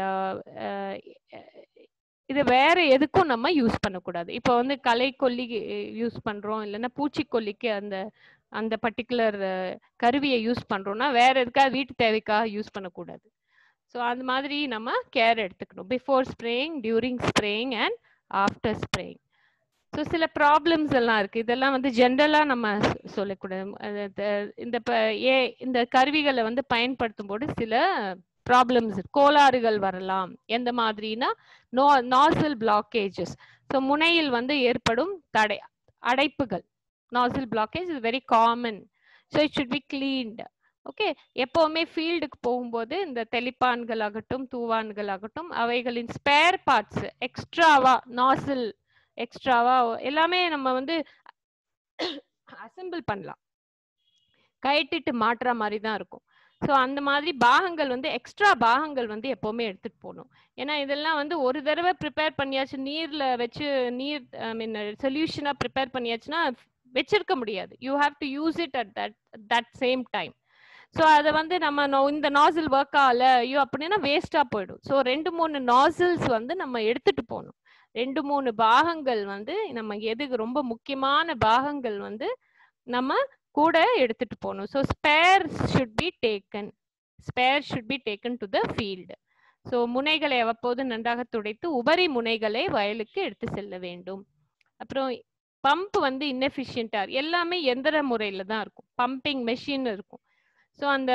இது வேற எதுக்கும் நம்ம யூஸ் பண்ணக்கூடாது இப்போ வந்து களை கொல்லி யூஸ் பண்றோம் இல்லைன்னா பூச்சிக்கொல்லிக்கு அந்த அந்த பர்டிகுலர் கருவியை யூஸ் பண்றோம்னா வேற எதுக்காக வீட்டு தேவைக்காக யூஸ் பண்ணக்கூடாது ஸோ அந்த மாதிரி நம்ம கேர் எடுத்துக்கணும் before spraying during spraying and after spraying so சில ப்ராப்ளம்ஸ் எல்லாம் இருக்கு இதெல்லாம் வந்து ஜென்ரலாக நம்ம சொ- சொல்லக்கூடாது அது த- இந்த ப ஏ இந்த கருவிகளை வந்து பயன்படுத்தும் போது சில ப்ராப்ளம்ஸ் கோளாறுகள் வரலாம் எந்த மாதிரினா நோ நாசில் பிளாக்கேஜஸ் ஸோ முனையில் வந்து ஏற்படும் தடை அடைப்புகள் nozzle blockage is very common so it should be cleaned okay எப்பவுமே ஃபீல்டுக்கு போகும்போது இந்த தெளிப்பான்கள் ஆகட்டும் தூவான்கள் ஆகட்டும் அவைகளின் ஸ்பேர் பார்ட்ஸ் எக்ஸ்ட்ராவா நாசில் எக்ஸ்ட்ராவா எல்லாமே நம்ம வந்து அசெம்பிள் பண்ணலாம் கயிட்டிட்டு மாட்டுற மாதிரி தான் இருக்கும் ஸோ அந்த மாதிரி பாகங்கள் வந்து எக்ஸ்ட்ரா பாகங்கள் வந்து எப்பவுமே எடுத்துட்டு போகணும் ஏன்னா இதெல்லாம் வந்து ஒரு தடவை ப்ரிப்பேர் பண்ணியாச்சு நீர்ல வச்சு நீர் ஐ மீன் சொல்யூஷனா ப்ரிப்பேர் பண்ணியாச்சுன்னா வச்சிருக்க முடியாது you have to use it at that that same time so அதை வந்து நம்ம நோ- இந்த நாசில் ஒர்க் ஆகல ஐயோ அப்படின்னா வேஸ்டா போயிடும் ஸோ ரெண்டு மூணு நாசில்ஸ் வந்து நம்ம எடுத்துட்டு போகணும் ரெண்டு மூணு பாகங்கள் வந்து நம்ம எதுக்கு ரொம்ப முக்கியமான பாகங்கள் வந்து நம்ம கூட எடுத்துட்டு போகணும் so spare should be taken spare should be taken to the field so முனைகளை அவ்வப்போது நன்றாக துடைத்து உபரி முனைகளை வயலுக்கு எடுத்து செல்ல வேண்டும் அப்புறம் பம்ப் வந்து இன்னெஃபிஷியண்டா எல்லாமே எந்திர முறையில தான் இருக்கும் பம்பிங் மெஷின் இருக்கும் ஸோ அந்த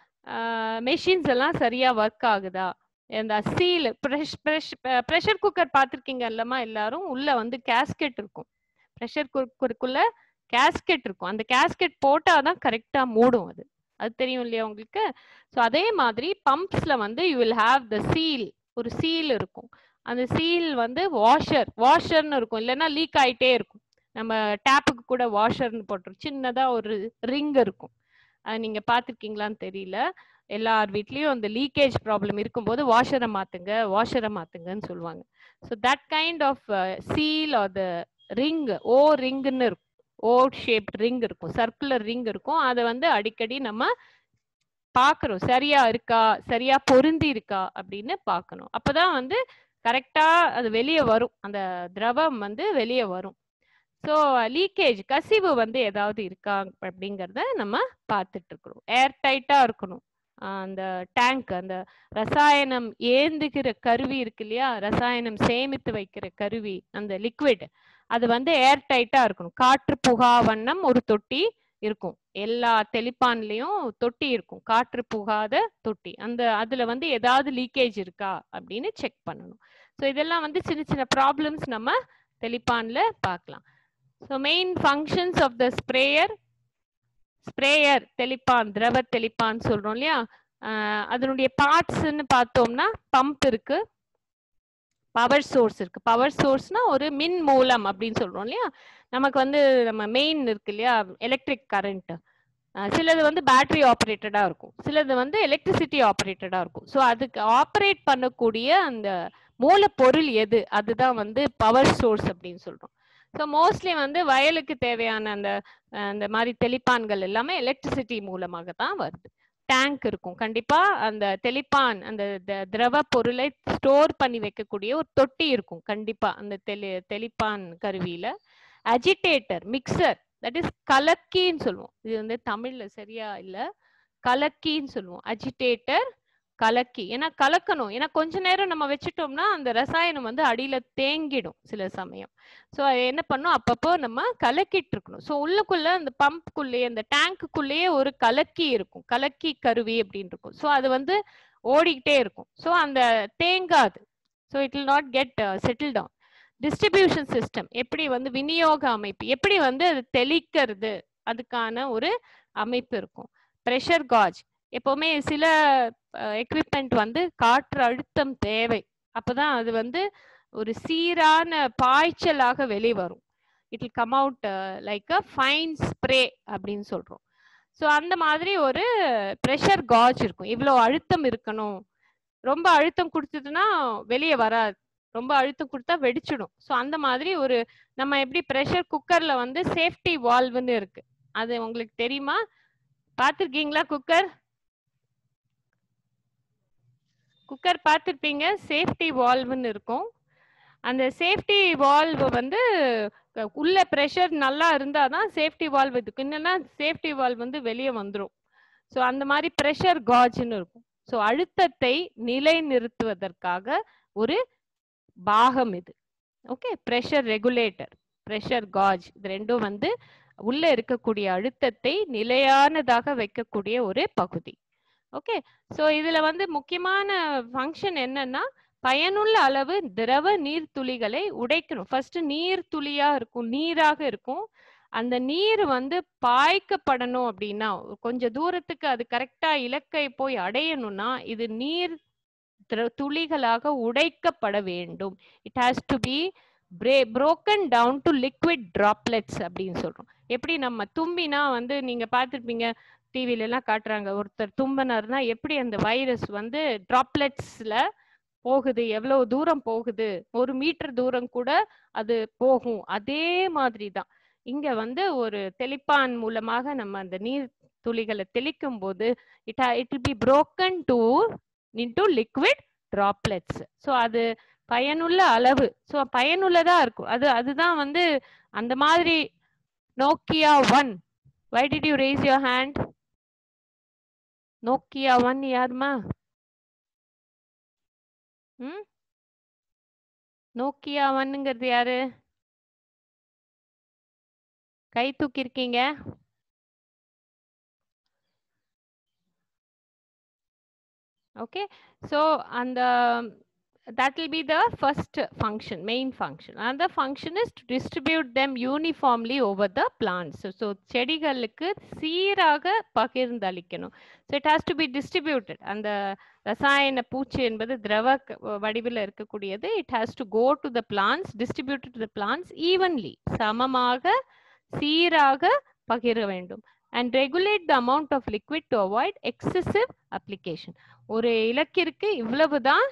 மெஷின்ஸ் எல்லாம் சரியா ஒர்க் ஆகுதா அந்த seal press press pressure cooker பார்த்துருக்கீங்க இல்லம்மா எல்லாரும் உள்ள வந்து கேஸ்கெட் இருக்கும் ப்ரெஷர் குக்கருக்குள்ள கேஸ்கெட் இருக்கும் அந்த கேஸ்கெட் போட்டாதான் கரெக்டா மூடும் அது அது தெரியும் இல்லையா உங்களுக்கு ஸோ அதே மாதிரி பம்ப்ஸ்ல வந்து you will have the seal ஒரு சீல் இருக்கும் அந்த சீல் வந்து வாஷர் வாஷர்னு இருக்கும் இல்லைன்னா லீக் ஆயிட்டே இருக்கும் நம்ம டேப்புக்கு கூட வாஷர்னு போட்டுரும் சின்னதா ஒரு ரிங் இருக்கும் அது நீங்க பார்த்திருக்கீங்களான்னு தெரியல எல்லார் வீட்லயும் அந்த லீக்கேஜ் ப்ராப்ளம் இருக்கும்போது வாஷரை மாத்துங்க வாஷரை மாத்துங்கன்னு சொல்லுவாங்க so that kind of seal or the ring O ரிங்னு இருக்கும் ஓ ஷேப் ரிங் இருக்கும் சர்க்குலர் ரிங் இருக்கும் அதை வந்து அடிக்கடி நம்ம பார்க்கறோம் சரியா இருக்கா சரியா பொருந்தி இருக்கா அப்படின்னு பார்க்கணும் அப்பதான் வந்து கரெக்டா அது வெளியே வரும் அந்த திரவம் வந்து வெளியே வரும் ஸோ லீக்கேஜ் கசிவு வந்து ஏதாவது இருக்கா அப்படிங்கிறத நம்ம பார்த்துட்டு இருக்கிறோம் ஏர் டைட்டா இருக்கணும் ஆஹ் அந்த டேங்க் அந்த ரசாயனம் ஏந்துகிற கருவி இருக்கு இல்லையா ரசாயனம் சேமித்து வைக்கிற கருவி அந்த லிக்விட் அது வந்து ஏர் டைட்டா இருக்கணும் காற்று புகா வண்ணம் ஒரு தொட்டி இருக்கும் எல்லா தெளிப்பான்லயும் தொட்டி இருக்கும் காற்று புகாத தொட்டி அந்த அதுல வந்து ஏதாவது லீக்கேஜ் இருக்கா அப்படின்னு செக் பண்ணணும் ஸோ இதெல்லாம் வந்து சின்ன சின்ன ப்ராப்ளம்ஸ் நம்ம தெளிப்பான்ல பார்க்கலாம் so main functions of the sprayer sprayer தெளிப்பான் திரவ தெளிப்பான் சொல்றோம் இல்லையா ஆஹ் அதனுடைய பார்ட்ஸ்ன்னு பார்த்தோம்னா பம்ப் இருக்கு பவர் சோர்ஸ் இருக்கு பவர் சோர்ஸ்னா ஒரு மின் மூலம் அப்படின்னு சொல்றோம் இல்லையா நமக்கு வந்து நம்ம மெயின் இருக்கு இல்லையா எலக்ட்ரிக் கரண்ட் சிலது வந்து பேட்டரி ஆப்ரேட்டடா இருக்கும் சிலது வந்து எலக்ட்ரிசிட்டி ஆப்ரேட்டடா இருக்கும் ஸோ அதுக்கு ஆப்ரேட் பண்ணக்கூடிய அந்த மூலப்பொருள் எது அதுதான் வந்து பவர் சோர்ஸ் அப்படின்னு சொல்றோம் ஸோ மோஸ்ட்லி வந்து வயலுக்கு தேவையான அந்த அஹ், அந்த மாதிரி தெளிப்பான்கள் எல்லாமே எலக்ட்ரிசிட்டி மூலமாக தான் வருது டேங்க் இருக்கும் கண்டிப்பா அந்த தெளிப்பான் அந்த த- திரவ பொருளை ஸ்டோர் பண்ணி வைக்கக்கூடிய ஒரு தொட்டி இருக்கும் கண்டிப்பா அந்த தெளி தெளிப்பான் கருவியில அஜிடேட்டர் மிக்சர் தட் இஸ் கலக்கின்னு சொல்லுவோம் இது வந்து தமிழ்ல சரியா இல்ல கலக்கின்னு சொல்லுவோம் அஜிடேட்டர் கலக்கி ஏன்னா கலக்கணும் ஏன்னா கொஞ்ச நேரம் நம்ம வச்சுட்டோம்னா அந்த ரசாயனம் வந்து அடியில தேங்கிடும் சில சமயம் ஸோ என்ன பண்ணும் அப்பப்போ நம்ம கலக்கிட்டு இருக்கணும் ஸோ உள்ளுக்குள்ள அந்த பம்ப்குள்ளேயே அந்த டேங்க்குள்ளேயே ஒரு கலக்கி இருக்கும் கலக்கி கருவி அப்படின்னு இருக்கும் ஸோ அது வந்து ஓடிக்கிட்டே இருக்கும் ஸோ அந்த தேங்காது so it will not get settle down distribution system எப்படி வந்து விநியோக அமைப்பு எப்படி வந்து அது தெளிக்கிறது அதுக்கான ஒரு அமைப்பு இருக்கும் ப்ரெஷர் காஜ் எப்பவுமே சில எக்விப்மெண்ட் வந்து காற்று அழுத்தம் தேவை அப்பதான் அது வந்து ஒரு சீரான பாய்ச்சலாக வெளிவரும் it will come out like a fine spray அப்படின்னு சொல்றோம் ஸோ அந்த மாதிரி ஒரு ப்ரெஷர் காஜ் இருக்கும் இவ்வளோ அழுத்தம் இருக்கணும் ரொம்ப அழுத்தம் கொடுத்ததுன்னா வெளியே வராது ரொம்ப அழுத்தம் கொடுத்தா வெடிச்சிடும் ஸோ அந்த மாதிரி ஒரு நம்ம எப்படி ப்ரெஷர் குக்கர்ல வந்து சேஃப்டி வால்வ்னு இருக்கு அது உங்களுக்கு தெரியுமா பார்த்துருக்கீங்களா குக்கர் குக்கர் பார்த்துருப்பீங்க சேஃப்டி வால்வ்னு இருக்கும் அந்த சேஃப்டி வால்வ் வந்து க- உள்ள ப்ரெஷர் நல்லா இருந்தால் தான் சேஃப்டி வால்வ் இதுக்கு இல்லைன்னா சேஃப்டி வால்வ் வந்து வெளியே வந்துடும் ஸோ அந்த மாதிரி ப்ரெஷர் காஜ்னு இருக்கும் ஸோ அழுத்தத்தை நிலைநிறுத்துவதற்காக ஒரு பாகம் இது okay pressure regulator pressure gauge இது ரெண்டும் வந்து உள்ள இருக்கக்கூடிய அழுத்தத்தை நிலையானதாக வைக்கக்கூடிய ஒரு பகுதி ஓகே ஸோ இதுல வந்து முக்கியமான ஃபங்க்ஷன் என்னன்னா பயனுள்ள அளவு திரவ நீர் துளிகளை உடைக்கணும் ஃபர்ஸ்ட் நீர் துளியா இருக்கும் நீராக இருக்கும் அந்த நீர் வந்து பாய்க்கப்படணும் அப்படின்னா கொஞ்சம் தூரத்துக்கு அது கரெக்டா இலக்கை போய் அடையணும்னா இது நீர் திர- துளிகளாக உடைக்கப்பட வேண்டும் it has to be break broken down to liquid droplets அப்படின்னு சொல்றோம் எப்படி நம்ம தும்பினா வந்து நீங்க பார்த்திருப்பீங்க டிவில எல்லாம் காட்டுறாங்க ஒருத்தர் தும்பினார்னா எப்படி அந்த வைரஸ் வந்து டிராப்லெட்ஸ்ல போகுது எவ்வளவு தூரம் போகுது ஒரு மீட்டர் தூரம் கூட அது போகும் அதே மாதிரி தான் இங்க வந்து ஒரு தெளிப்பான் மூலமாக நம்ம அந்த நீர் துளிகளை தெளிக்கும் போது it it will be broken to into liquid droplets so அது பயனுள்ள அளவு ஸோ பயனுள்ளதா இருக்கும் அது அதுதான் வந்து அந்த மாதிரி Nokia one why did you raise your hand Nokia one யாருமா ம் நோக்கியா ஒன்னுங்கிறது யாரு கை தூக்கி இருக்கீங்க okay so and the that will be the first function main function another function is to distribute them uniformly over the plants so, so செடிகளுக்கு சீராக பகிர்ந்தளிக்கணும் so it has to be distributed அந்த ரசாயன பூச்சி என்பது திரவ க- வடிவில் இருக்கக்கூடியது it has to go to the plants distributed to the plants evenly சமமாக சீராக பகிர வேண்டும் and regulate the amount of liquid to avoid excessive application ஒரு இலக்கிற்கு இவ்வளவுதான்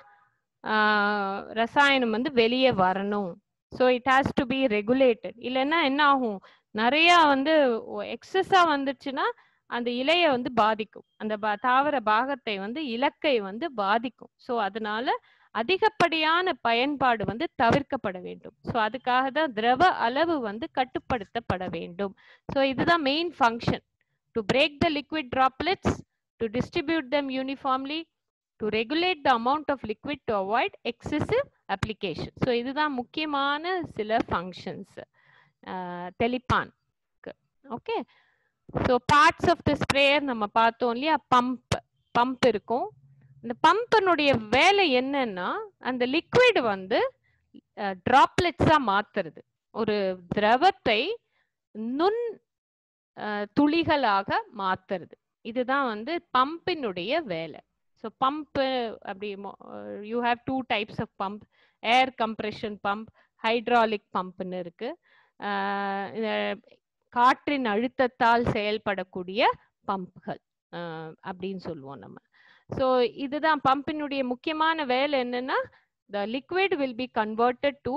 ஆஹ், ரசாயனம் வந்து வெளியே வரணும் so it has to be regulated இல்லைன்னா என்ன ஆகும் நிறைய வந்து எக்ஸஸா வந்துச்சுன்னா அந்த இலையை வந்து பாதிக்கும் அந்த பா- தாவர பாகத்தை வந்து இலக்கை வந்து பாதிக்கும் ஸோ அதனால அதிகப்படியான பயன்பாடு வந்து தவிர்க்கப்பட வேண்டும் ஸோ அதுக்காக தான் திரவ அளவு வந்து கட்டுப்படுத்தப்பட வேண்டும் ஸோ இதுதான் main function to break the liquid droplets to distribute them uniformly to regulate the amount of liquid to avoid excessive application so இதுதான் முக்கியமான சில ஃபங்க்ஷன்ஸ் தெளிப்பான் okay so parts of the sprayer நம்ம பார்த்தோம் இல்லையா பம்ப் பம்ப் இருக்கும் இந்த பம்பினுடைய வேலை என்னன்னா அந்த லிக்விட் வந்து டிராப்லெட்ஸா மாத்துறது ஒரு திரவத்தை நுண் அஹ், துளிகளாக மாத்துறது இதுதான் வந்து பம்பினுடைய வேலை ஸோ பம்பு அப்படி you have two types of pump air compression pump hydraulic பம்ப்னு இருக்கு அஹ், இந்த காற்றின் அழுத்தத்தால் செயல்படக்கூடிய பம்புகள் அப்படின்னு சொல்லுவோம் நம்ம ஸோ இதுதான் பம்பினுடைய முக்கியமான வேலை என்னன்னா the liquid will be converted to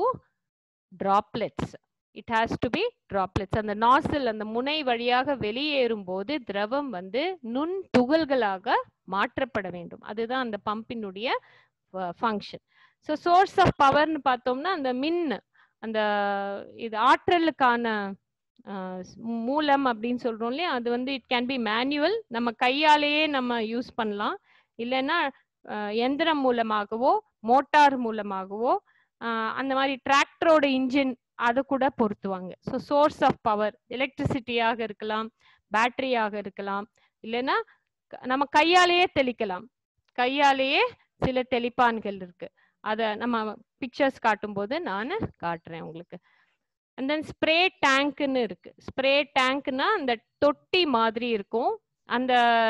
droplets it has to be droplets அந்த நாசில் அந்த முனை வழியாக வெளியேறும் போது திரவம் வந்து நுண் துகள்களாக மாற்றப்பட வேண்டும் அதுதான் அந்த பம்பினுடைய ஃபங்க்ஷன் ஸோ சோர்ஸ் ஆஃப் பவர்னு பார்த்தோம்னா அந்த மின் அந்த இது ஆற்றலுக்கான அஹ், ஸ்- மூலம் அப்படின்னு சொல்றோம் இல்லையா அது வந்து இட் கேன் பி மேனுவல் நம்ம கையாலேயே நம்ம யூஸ் பண்ணலாம் இல்லைன்னா அஹ், எந்திரம் மூலமாகவோ மோட்டார் மூலமாகவோ அஹ், அந்த மாதிரி டிராக்டரோட இன்ஜின் அதை கூட பொருத்துவாங்க ஸோ சோர்ஸ் ஆஃப் பவர் எலக்ட்ரிசிட்டியாக இருக்கலாம் பேட்டரியாக இருக்கலாம் இல்லைன்னா க- நம்ம கையாலேயே தெளிக்கலாம் கையாலேயே சில தெளிப்பான்கள் இருக்கு அதை நம்ம பிக்சர்ஸ் காட்டும்போது நான் காட்டுறேன் உங்களுக்கு அண்ட் தென் ஸ்ப்ரே டேங்க்னு இருக்கு ஸ்ப்ரே டேங்க்னா அந்த தொட்டி மாதிரி இருக்கும் அந்த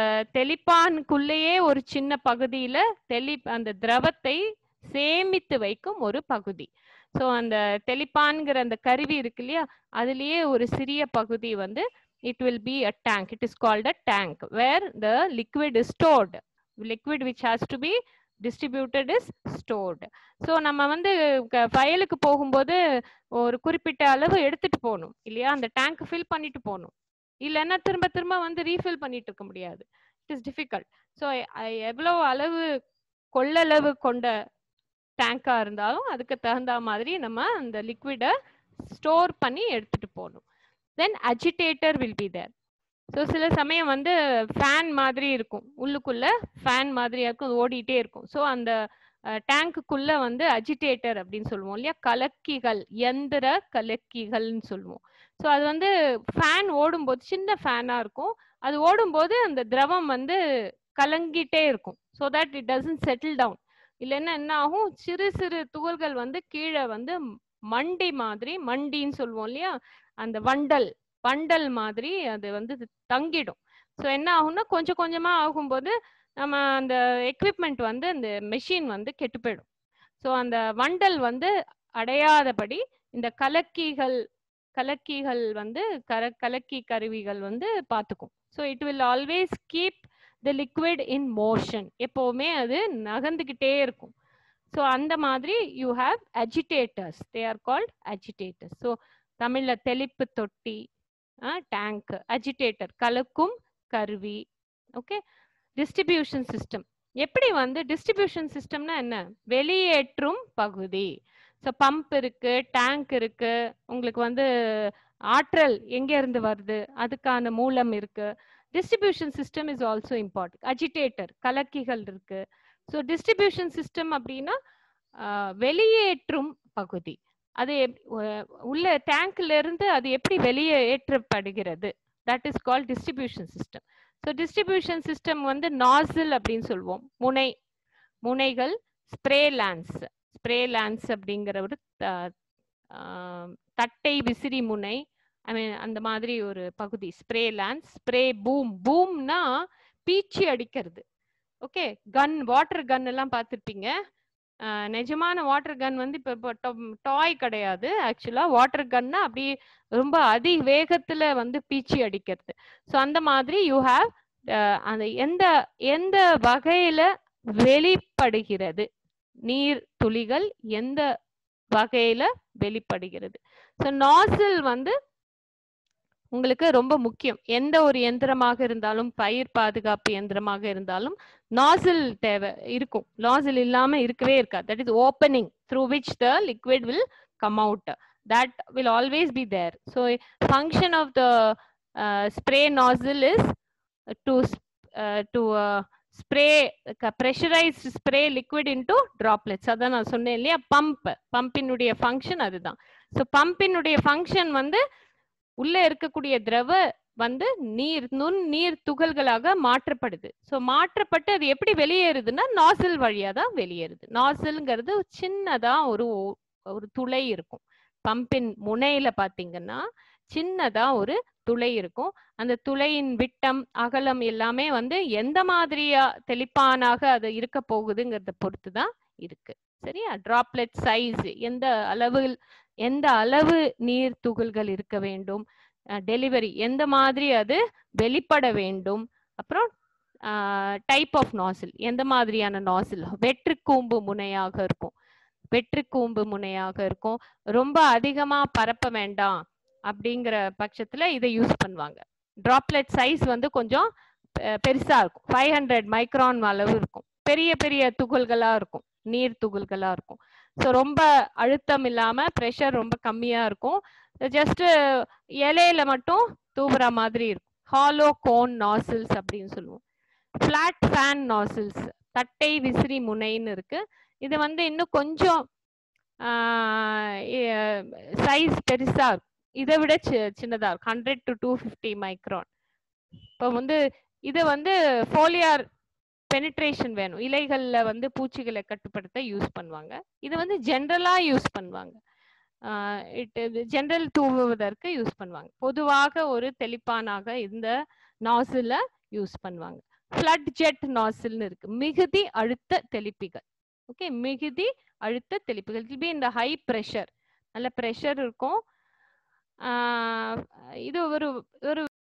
தெளிப்பானுக்குள்ளேயே ஒரு சின்ன பகுதியில தெளி அந்த திரவத்தை சேமித்து வைக்கும் ஒரு பகுதி ஸோ அந்த தெளிப்பான்கிற அந்த கருவி இருக்கு இல்லையா அதுலயே ஒரு சிறிய பகுதி வந்து it will be a tank it is called a tank where the liquid is stored liquid which has to be distributed is stored so நம்ம வந்து வயலுக்கு போகும்போது ஒரு குறிப்பிட்ட அளவு எடுத்துட்டு போகணும் இல்லையா அந்த டேங்க் ஃபில் பண்ணிட்டு போகணும் இல்லைன்னா திரும்ப திரும்ப வந்து ரீஃபில் பண்ணிட்டு இருக்க முடியாது இட் இஸ் டிஃபிகல்ட் ஸோ எவ்வளோ அளவு கொள்ளளவு கொண்ட டேங்கா இருந்தாலும் அதுக்கு தகுந்த மாதிரி நம்ம அந்த லிக்விடை ஸ்டோர் பண்ணி எடுத்துட்டு போகணும் then agitator will be there so சில சமயம் வந்து ஃபேன் மாதிரி இருக்கும் உள்ளுக்குள்ள ஃபேன் மாதிரியா இருக்கும் அது ஓடிட்டே இருக்கும் ஸோ அந்த டேங்க்குள்ள வந்து அஜிடேட்டர் அப்படின்னு சொல்லுவோம் இல்லையா கலக்கிகள் எந்திர கலக்கிகள்னு சொல்லுவோம் ஸோ அது வந்து ஃபேன் ஓடும்போது சின்ன ஃபேனாக இருக்கும் அது ஓடும்போது அந்த திரவம் வந்து கலங்கிட்டே இருக்கும் so that it doesn't settle down இல்லைன்னா என்ன ஆகும் சிறு சிறு துகள்கள் வந்து கீழே வந்து மண்டி மாதிரி மண்டின்னு சொல்லுவோம் இல்லையா அந்த வண்டல் வண்டல் மாதிரி அது வந்து தங்கிடும் ஸோ என்ன ஆகும்னா கொஞ்சம் கொஞ்சமா ஆகும்போது நம்ம அந்த எக்விப்மெண்ட் வந்து அந்த மெஷின் வந்து கெட்டு போயிடும் ஸோ அந்த வண்டல் வந்து அடையாதபடி இந்த கலக்கிகள் கலக்கிகள் வந்து கர கலக்கி கருவிகள் வந்து பார்த்துக்கும் so it will always keep the liquid in motion எப்போவுமே அது நகர்ந்துக்கிட்டே இருக்கும் ஸோ அந்த மாதிரி you have agitators they are called agitators so தமிழில் தெளிப்பு தொட்டி டேங்க் அஜிடேட்டர் கலக்கும் கருவி ஓகே டிஸ்ட்ரிபியூஷன் சிஸ்டம் எப்படி வந்து டிஸ்ட்ரிபியூஷன் சிஸ்டம்னா என்ன வெளியேற்றும் பகுதி ஸோ பம்ப் இருக்கு டேங்க் இருக்கு உங்களுக்கு வந்து ஆற்றல் எங்க இருந்து வருது அதுக்கான மூலம் இருக்கு distribution system is also important agitator கலக்கிகள் இருக்கு ஸோ டிஸ்ட்ரிபியூஷன் சிஸ்டம் அப்படின்னா வெளியேற்றும் பகுதி அது உள்ள டேங்க்ல இருந்து அது எப்படி வெளியே ஏற்றப்படுகிறது that is call distribution system so distribution system வந்து நாசில் அப்படின்னு சொல்லுவோம் முனை முனைகள் ஸ்ப்ரே லேண்ட்ஸ் ஸ்ப்ரே லேண்ட்ஸ் அப்படிங்கிற ஒரு தட்டை விசிறி முனை ஐ மீன் அந்த மாதிரி ஒரு பகுதி ஸ்ப்ரே லேண்ட்ஸ் ஸ்ப்ரே பூம் பூம்னா பீச்சி அடிக்கிறது ஓகே கன் வாட்டர் கன் எல்லாம் பார்த்துருப்பீங்க நிஜமான வாட்டர் கன் வந்து இப்போ டாய் கிடையாது ஆக்சுவலா வாட்டர் கன்னா அப்படி ரொம்ப அதி வேகத்துல வந்து பீச்சி அடிக்கிறது ஸோ அந்த மாதிரி யூ ஹாவ் அந்த எந்த எந்த வகையில வெளிப்படுகிறது நீர் துளிகள் எந்த வகையில வெளிப்படுகிறது ஸோ நாசில் வந்து உங்களுக்கு ரொம்ப முக்கியம் எந்த ஒரு எந்திரமாக இருந்தாலும் பயிர் பாதுகாப்பு எந்திரமாக இருந்தாலும் நாசில் தேவை இருக்கும் நாசில் இல்லாம இருக்கவே இருக்காது that is opening through which the liquid will come out that will always be there so function of the spray nozzle is to to spray pressurised spray liquid into droplets அதான் நான் சொன்னேன் இல்லையா பம்ப் பம்பினுடைய function அதுதான் so பம்பினுடைய function வந்து உள்ள இருக்கக்கூடிய திரவ வந்து நீர் நுண் நீர் துகள்களாக மாற்றப்படுது ஸோ மாற்றப்பட்டு அது எப்படி வெளியேறுதுன்னா நாசில் வழியா தான் வெளியேறுது நாசில்ங்கிறது சின்னதா ஒரு ஒரு துளை இருக்கும் பம்பின் முனையில பாத்தீங்கன்னா சின்னதா ஒரு துளை இருக்கும் அந்த துளையின் விட்டம் அகலம் எல்லாமே வந்து எந்த மாதிரியா தெளிப்பானாக அது இருக்க போகுதுங்கிறத பொறுத்து தான் இருக்கு சரியா டிராப்லெட் சைஸ் எந்த அளவில் எந்த அளவு நீர் துகள்கள் இருக்க வேண்டும் டெலிவரி எந்த மாதிரி அது வெளிப்பட வேண்டும் அப்புறம் டைப் ஆஃப் நாசில் எந்த மாதிரியான நாசில் வெற்றுக்கூம்பு முனையாக இருக்கும் வெற்றுக்கூம்பு முனையாக இருக்கும் ரொம்ப அதிகமா பரப்ப வேண்டாம் அப்படிங்கிற பட்சத்துல இதை யூஸ் பண்ணுவாங்க டிராப்லெட் சைஸ் வந்து கொஞ்சம் பெருசா இருக்கும் ஃபைவ் ஹண்ட்ரட் மைக்ரான் அளவு இருக்கும் பெரிய பெரிய துகள்களா இருக்கும் நீர் துகள்களா இருக்கும் ஸோ ரொம்ப அழுத்தம் இல்லாம ப்ரெஷர் ரொம்ப கம்மியா இருக்கும் ஜஸ்ட் இலையில மட்டும் தூவுற மாதிரி இருக்கும் ஹாலோ கோன் நாசில்ஸ் அப்படின்னு சொல்லுவோம் ஃபிளாட் ஃபேன் நாசில்ஸ் தட்டை விசிறி முனைன்னு இருக்கு இது வந்து இன்னும் கொஞ்சம் சைஸ் பெருசா இருக்கும் இதை விட சி- சின்னதா இருக்கும் hundred to two fifty micron இப்போ வந்து இது வந்து ஃபோலியார் பெனிட்ரேஷன் வேணும் இலைகள்ல வந்து பூச்சிகளை கட்டுப்படுத்த யூஸ் பண்ணுவாங்க இது வந்து ஜென்ரலா யூஸ் பண்ணுவாங்க ஜென்ரல் தூவுவதற்கு யூஸ் பண்ணுவாங்க பொதுவாக ஒரு தெளிப்பானாக இந்த நாசில யூஸ் பண்ணுவாங்க ஃப்ளட் ஜெட் நாசில்னு இருக்கு மிகுதி அழுத்த தெளிப்பிகள் ஓகே மிகுதி அழுத்த தெளிப்புகள் இட் பி இந்த ஹை ப்ரெஷர் நல்ல ப்ரெஷர் இருக்கும் ஆஹ் இது ஒரு ஒரு